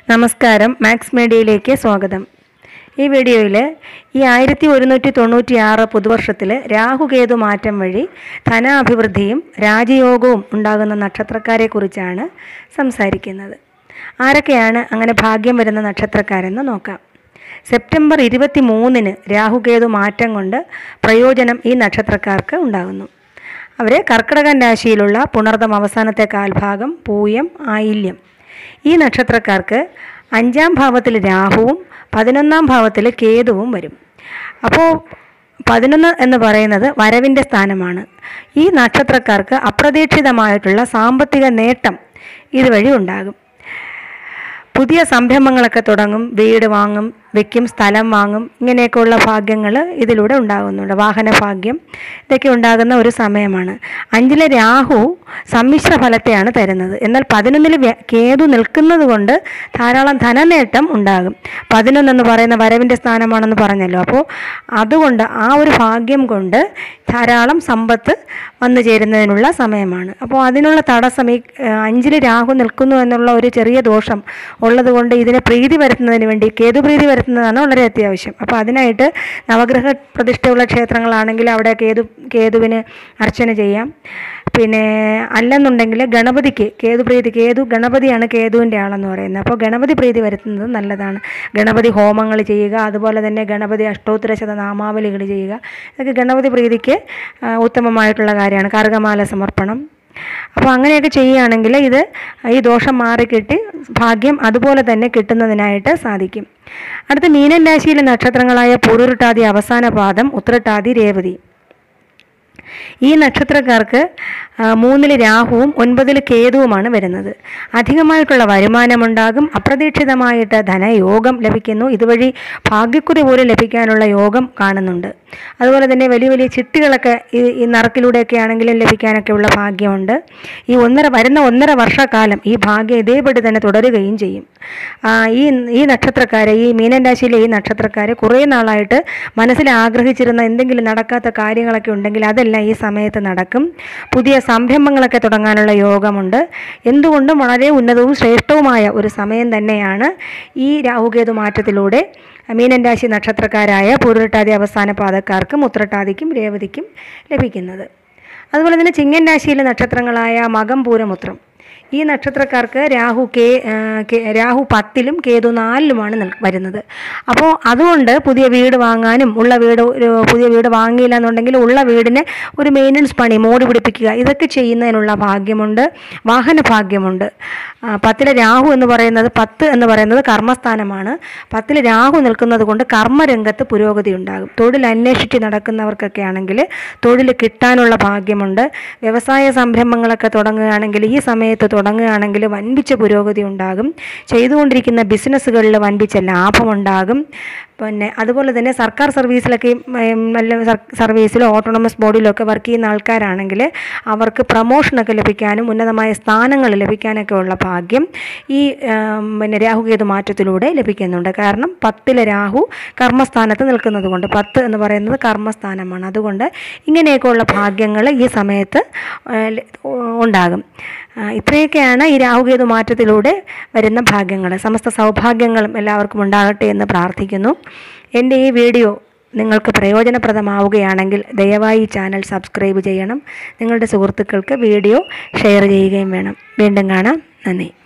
നമസ്കാരം മാക്സ് മീഡിയയിലേക്ക് സ്വാഗതം ഈ വീഡിയോയിൽ ഈ ആയിരത്തി ഒരുന്നൂറ്റി തൊണ്ണൂറ്റി ആറ് പുതുവർഷത്തിൽ രാഹുകേതു മാറ്റം വഴി ധനാഭിവൃദ്ധിയും രാജയോഗവും ഉണ്ടാകുന്ന നക്ഷത്രക്കാരെക്കുറിച്ചാണ് സംസാരിക്കുന്നത് ആരൊക്കെയാണ് അങ്ങനെ ഭാഗ്യം വരുന്ന നക്ഷത്രക്കാരെന്ന് നോക്കാം സെപ്റ്റംബർ ഇരുപത്തി മൂന്നിന് രാഹുകേതു മാറ്റം കൊണ്ട് പ്രയോജനം ഈ നക്ഷത്രക്കാർക്ക് ഉണ്ടാകുന്നു അവർ കർക്കിടകൻ രാശിയിലുള്ള പുണർദം അവസാനത്തെ കാൽഭാഗം പൂയം ആയില്യം ഈ നക്ഷത്രക്കാർക്ക് അഞ്ചാം ഭാവത്തിൽ രാഹുവും പതിനൊന്നാം ഭാവത്തിൽ കേതുവും വരും അപ്പോൾ പതിനൊന്ന് എന്ന് പറയുന്നത് വരവിൻ്റെ സ്ഥാനമാണ് ഈ നക്ഷത്രക്കാർക്ക് അപ്രതീക്ഷിതമായിട്ടുള്ള സാമ്പത്തിക നേട്ടം ഇതുവഴി ഉണ്ടാകും പുതിയ സംരംഭങ്ങളൊക്കെ തുടങ്ങും വീട് വാങ്ങും വെക്കും സ്ഥലം വാങ്ങും ഇങ്ങനെയൊക്കെയുള്ള ഭാഗ്യങ്ങൾ ഇതിലൂടെ ഉണ്ടാകുന്നുണ്ട് വാഹന ഭാഗ്യം ഇതൊക്കെ ഉണ്ടാകുന്ന ഒരു സമയമാണ് അഞ്ചിലെ രാഹു സമ്മിശ്ര ഫലത്തെയാണ് തരുന്നത് എന്നാൽ പതിനൊന്നിൽ വ്യ- കേതു നിൽക്കുന്നത് കൊണ്ട് ധാരാളം ധനനേട്ടം ഉണ്ടാകും പതിനൊന്നെന്ന് പറയുന്ന വരവിൻ്റെ സ്ഥാനമാണെന്ന് പറഞ്ഞല്ലോ അപ്പോൾ അതുകൊണ്ട് ആ ഒരു ഭാഗ്യം കൊണ്ട് ധാരാളം സമ്പത്ത് വന്നു ചേരുന്നതിനുള്ള സമയമാണ് അപ്പോൾ അതിനുള്ള തടസ്സം ഈ ഏഹ്, അഞ്ചില് രാഹു നിൽക്കുന്നു എന്നുള്ള ഒരു ചെറിയ ദോഷം ഉള്ളത് കൊണ്ട് ഇതിനെ പ്രീതി വരുത്തുന്നതിന് വേണ്ടി കേതു പ്രീതി വരുത്തുന്നതാണ് വളരെ അത്യാവശ്യം അപ്പോൾ അതിനായിട്ട് നവഗ്രഹ പ്രതിഷ്ഠയുള്ള ക്ഷേത്രങ്ങളാണെങ്കിൽ അവിടെ കേതു കേതുവിന് അർച്ചന ചെയ്യാം പിന്നെ അല്ലെന്നുണ്ടെങ്കിൽ ഗണപതിക്ക് കേതു പ്രീതി കേതു ഗണപതിയാണ് കേതുവിൻ്റെ ആളെന്ന് പറയുന്നത് അപ്പോൾ ഗണപതി പ്രീതി വരുത്തുന്നത് നല്ലതാണ് ഗണപതി ഹോമങ്ങൾ ചെയ്യുക അതുപോലെ തന്നെ ഗണപതി അഷ്ടോത്തര ശതനാമാവലികൾ ചെയ്യുക ഇതൊക്കെ ഗണപതി പ്രീതിക്ക് ആ, ഉത്തമമായിട്ടുള്ള കാര്യമാണ് കറുകമാല സമർപ്പണം അപ്പോൾ അങ്ങനെയൊക്കെ ചെയ്യുകയാണെങ്കിൽ ഇത് ഈ ദോഷം മാറിക്കിട്ടി ഭാഗ്യം അതുപോലെ തന്നെ കിട്ടുന്നതിനായിട്ട് സാധിക്കും അടുത്ത മീനൻ രാശിയിലെ നക്ഷത്രങ്ങളായ പൂരുരുട്ടാതി അവസാന പാദം ഉത്രട്ടാതി രേവതി ഈ നക്ഷത്രക്കാർക്ക് ആ, മൂന്നിൽ രാഹുവും ഒൻപതിൽ കേതുവുമാണ് വരുന്നത് അധികമായിട്ടുള്ള വരുമാനമുണ്ടാകും അപ്രതീക്ഷിതമായിട്ട് ധനയോഗം ലഭിക്കുന്നു ഇതുവഴി ഭാഗ്യക്കുറി പോലും ലഭിക്കാനുള്ള യോഗം കാണുന്നുണ്ട് അതുപോലെ തന്നെ വലിയ വലിയ ചിട്ടികളൊക്കെ ഈ ഈ നറുക്കിലൂടെയൊക്കെ ആണെങ്കിലും ലഭിക്കാനൊക്കെയുള്ള ഭാഗ്യമുണ്ട് ഈ ഒന്നര വരുന്ന ഒന്നര വർഷക്കാലം ഈ ഭാഗ്യം ഇതേപടി തന്നെ തുടരുകയും ചെയ്യും ആ, ഈ ഈ നക്ഷത്രക്കാരെ ഈ മീനൻ രാശിയിലെ ഈ നക്ഷത്രക്കാരെ കുറേ നാളായിട്ട് മനസ്സിൽ ആഗ്രഹിച്ചിരുന്ന എന്തെങ്കിലും നടക്കാത്ത കാര്യങ്ങളൊക്കെ ഉണ്ടെങ്കിൽ അതെല്ലാം ഈ സമയത്ത് നടക്കും പുതിയ സംരംഭങ്ങളൊക്കെ തുടങ്ങാനുള്ള യോഗമുണ്ട് എന്തുകൊണ്ടും വളരെ ഉന്നതവും ശ്രേഷ്ഠവുമായ ഒരു സമയം തന്നെയാണ് ഈ രാഹുകേതു മാറ്റത്തിലൂടെ മീനൻ രാശി നക്ഷത്രക്കാരായ പൂരുട്ടാതി അവസാന പാദക്കാർക്കും ഉത്രട്ടാതിക്കും രേവതിക്കും ലഭിക്കുന്നത് അതുപോലെ തന്നെ ചിങ്ങൻ രാശിയിലെ നക്ഷത്രങ്ങളായ മകം പൂരമുത്രം ഈ നക്ഷത്രക്കാർക്ക് രാഹു കേ ആ, കേ- രാഹു പത്തിലും കേതു നാലിലുമാണ് നിൽ- വരുന്നത് അപ്പോൾ അതുകൊണ്ട് പുതിയ വീട് വാങ്ങാനും ഉള്ള വീട് ഒരു പുതിയ വീട് വാങ്ങിയില്ല എന്നുണ്ടെങ്കിൽ ഉള്ള വീടിന് ഒരു മെയിൻ്റനൻസ് പണി മോടി പിടിപ്പിക്കുക ഇതൊക്കെ ചെയ്യുന്നതിനുള്ള ഭാഗ്യമുണ്ട് വാഹന ഭാഗ്യമുണ്ട് ആ, പത്തിലെ രാഹു എന്ന് പറയുന്നത് പത്ത് എന്ന് പറയുന്നത് കർമ്മസ്ഥാനമാണ് പത്തിൽ രാഹു നിൽക്കുന്നത് കൊണ്ട് കർമ്മരംഗത്ത് പുരോഗതി ഉണ്ടാകും തൊഴിൽ അന്വേഷിച്ച് നടക്കുന്നവർക്കൊക്കെ ആണെങ്കിൽ തൊഴിൽ കിട്ടാനുള്ള ഭാഗ്യമുണ്ട് വ്യവസായ സംരംഭങ്ങളൊക്കെ തുടങ്ങുകയാണെങ്കിൽ ഈ സമയത്ത് തുടങ്ങുകയാണെങ്കിൽ വൻപിച്ച പുരോഗതി ഉണ്ടാകും ചെയ്തുകൊണ്ടിരിക്കുന്ന ബിസിനസ്സുകളിൽ വൻപിച്ച ലാഭമുണ്ടാകും പിന്നെ അതുപോലെ തന്നെ സർക്കാർ സർവീസിലൊക്കെ ഉം, നല്ല സർ- സർവീസിലോ ഓട്ടോണമസ് ബോഡിയിലൊക്കെ വർക്ക് ചെയ്യുന്ന ആൾക്കാരാണെങ്കിൽ അവർക്ക് പ്രമോഷനൊക്കെ ലഭിക്കാനും ഉന്നതമായ സ്ഥാനങ്ങൾ ലഭിക്കാനൊക്കെ ഉള്ള ഭാഗ്യം ഈ ഉം, പിന്നെ രാഹുകേതു മാറ്റത്തിലൂടെ ലഭിക്കുന്നുണ്ട് കാരണം പത്തിലെ രാഹു കർമ്മസ്ഥാനത്ത് നിൽക്കുന്നത് കൊണ്ട് പത്ത് എന്ന് പറയുന്നത് കർമ്മസ്ഥാനമാണ് അതുകൊണ്ട് ഇങ്ങനെയൊക്കെയുള്ള ഭാഗ്യങ്ങൾ ഈ സമയത്ത് ആ, ല- ഉണ്ടാകും ആ, ഇത്രയൊക്കെയാണ് ഈ രാഹുകേതു മാറ്റത്തിലൂടെ വരുന്ന ഭാഗ്യങ്ങൾ സമസ്ത സൗഭാഗ്യങ്ങളും എല്ലാവർക്കും ഉണ്ടാകട്ടെ എന്ന് പ്രാർത്ഥിക്കുന്നു എൻ്റെ ഈ വീഡിയോ നിങ്ങൾക്ക് പ്രയോജനപ്രദമാവുകയാണെങ്കിൽ ദയവായി ഈ ചാനൽ സബ്സ്ക്രൈബ് ചെയ്യണം നിങ്ങളുടെ സുഹൃത്തുക്കൾക്ക് വീഡിയോ ഷെയർ ചെയ്യുകയും വേണം വീണ്ടും കാണാം നന്ദി